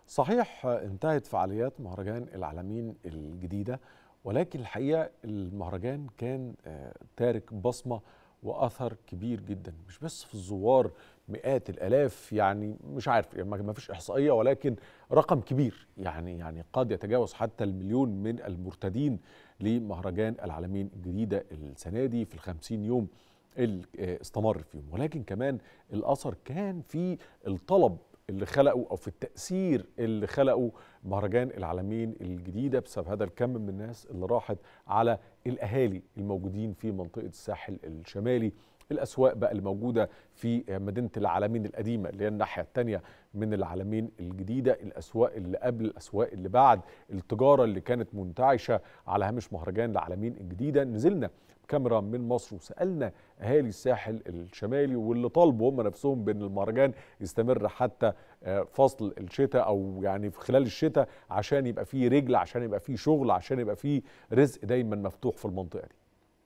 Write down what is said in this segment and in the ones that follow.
صحيح انتهت فعاليات مهرجان العالمين الجديدة ولكن الحقيقة المهرجان كان آه، تارك بصمة وأثر كبير جدا مش بس في الزوار مئات الآلاف يعني مش عارف يعني ما فيش إحصائية ولكن رقم كبير يعني يعني قد يتجاوز حتى المليون من المرتدين لمهرجان العالمين الجديدة السنة دي في الخمسين يوم اللي آه، استمر فيهم ولكن كمان الأثر كان في الطلب اللي خلقوا او في التاثير اللي خلقوا مهرجان العالمين الجديده بسبب هذا الكم من الناس اللي راحت على الاهالي الموجودين في منطقه الساحل الشمالي الاسواق بقى اللي موجوده في مدينه العالمين القديمه اللي هي الناحيه الثانيه من العالمين الجديده الاسواق اللي قبل الاسواق اللي بعد التجاره اللي كانت منتعشه على هامش مهرجان العالمين الجديده نزلنا كاميرا من مصر وسالنا اهالي الساحل الشمالي واللي طالبوا هم نفسهم بان المهرجان يستمر حتى آه، فصل الشتاء او يعني في خلال الشتاء عشان يبقى فيه رجل عشان يبقى فيه شغل عشان يبقى فيه رزق دايما مفتوح في المنطقه دي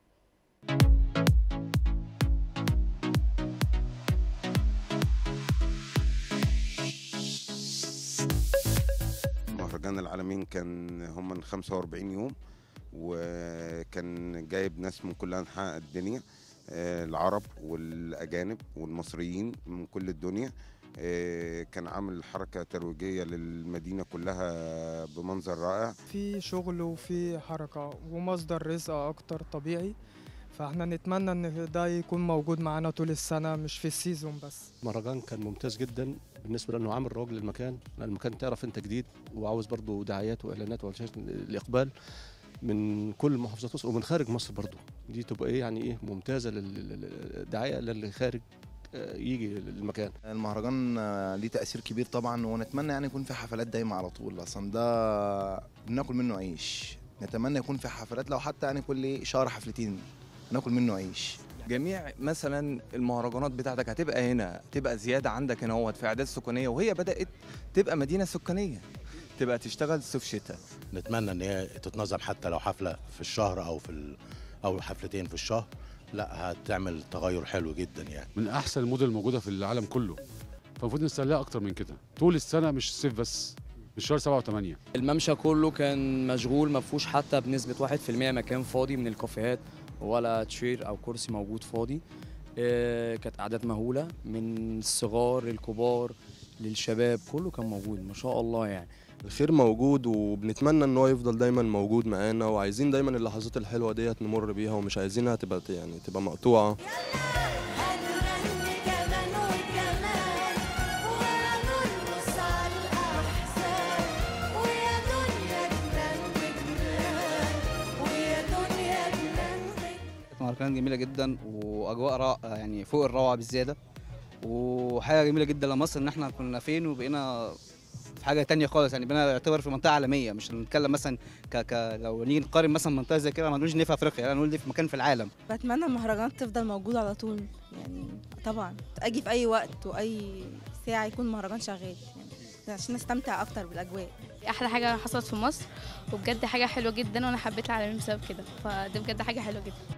مهرجان العالمين كان هم من 45 يوم وكان جايب ناس من كل انحاء الدنيا آه، العرب والاجانب والمصريين من كل الدنيا آه، كان عامل حركه ترويجيه للمدينه كلها بمنظر رائع في شغل وفي حركة ومصدر رزق أكتر طبيعي فاحنا نتمنى ان ده يكون موجود معانا طول السنة مش في السيزون بس مهرجان كان ممتاز جدا بالنسبه لانه عامل رواج للمكان لأن المكان تعرف انت جديد وعاوز برضه دعايات واعلانات وعشان الاقبال من كل محافظات مصر ومن خارج مصر برضه دي تبقى ايه يعني ايه ممتازه للدعايه للي خارج آه، يجي المكان المهرجان آه، ليه تأثير كبير طبعا ونتمنى يعني يكون في حفلات دايما على طول اصلا ده بناكل منه عيش نتمنى يكون في حفلات لو حتى يعني كل شهر حفلتين ناكل منه عيش جميع مثلا المهرجانات بتاعتك هتبقى هنا تبقى زياده عندك هنا اهوت في اعداد سكانيه وهي بدات تبقى مدينه سكانيه تبقى تشتغل صيف شتاء نتمنى ان هي تتنظم حتى لو حفله في الشهر او في ال... او حفلتين في الشهر لا هتعمل تغير حلو جدا يعني من احسن المدن الموجوده في العالم كله فالمفروض نستغلها اكتر من كده طول السنه مش الصيف بس مش شهر 7 و8 الممشى كله كان مشغول ما فيهوش حتى بنسبة 1% مكان فاضي من الكافيهات ولا تشير أو كرسي موجود فاضي آه، كانت أعداد مهولة من الصغار للكبار للشباب كله كان موجود ما شاء الله يعني الخير موجود وبنتمنى ان هو يفضل دايما موجود معانا وعايزين دايما اللحظات الحلوه ديت نمر بيها ومش عايزينها تبقى يعني تبقى مقطوعه هنغني كمان وكمان وهنرقص على الأحزان ويا دنيا جنان بجنان ويا دنيا جنان بجنان مهرجانات جميله جدا واجواء رائعه يعني فوق الروعه بالزياده وحاجه جميله جدا لمصر ان احنا كنا فين وبقينا في حاجه تانية خالص يعني بقينا يعتبر في منطقه عالميه مش هنتكلم مثلا ك... ك... لو نيجي نقارن مثلا منطقه زي كده ما نقولش ان في افريقيا لا نقول دي في مكان في العالم بتمنى المهرجانات تفضل موجودة على طول يعني طبعا اجي في اي وقت واي ساعة يكون مهرجان شغال يعني عشان نستمتع اكتر بالاجواء احلى حاجه حصلت في مصر وبجد حاجه حلوه جدا وانا حبيت العالمين بسبب كده فدي بجد حاجه حلوه جدا